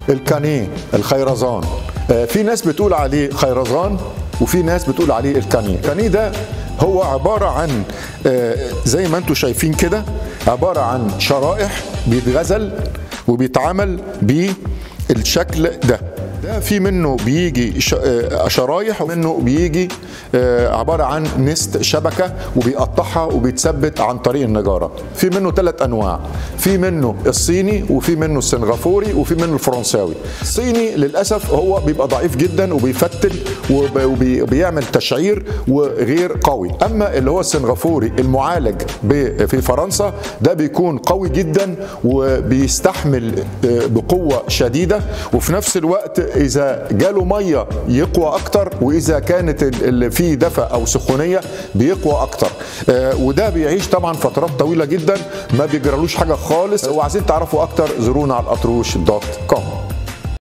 الكانيه الخيرزان آه، في ناس بتقول عليه خيرزان وفي ناس بتقول عليه الكانيه الكانيه ده هو عبارة عن آه، زي ما انتم شايفين كده عبارة عن شرائح بيتغزل وبيتعمل بالشكل ده ده في منه بيجي ش- آه، شرايح ومنه بيجي آه، عبارة عن نست شبكة وبيقطعها وبيتثبت عن طريق النجارة في منه ثلاث أنواع في منه الصيني وفي منه السنغافوري وفي منه الفرنساوي الصيني للأسف هو بيبقى ضعيف جدا وبيفتل وب- وبي- وبيعمل تشعير وغير قوي أما اللي هو السنغافوري المعالج ب- في فرنسا ده بيكون قوي جدا وبيستحمل آه، بقوة شديدة وفي نفس الوقت إذا جاله مية يقوى أكتر وإذا كانت ال- اللي فيه دفء أو سخونية بيقوى أكتر آه، وده بيعيش طبعا فترات طويلة جدا ما بيجرالوش حاجة خالص وعايزين تعرفوا أكتر زورونا على الأطروش دوت كوم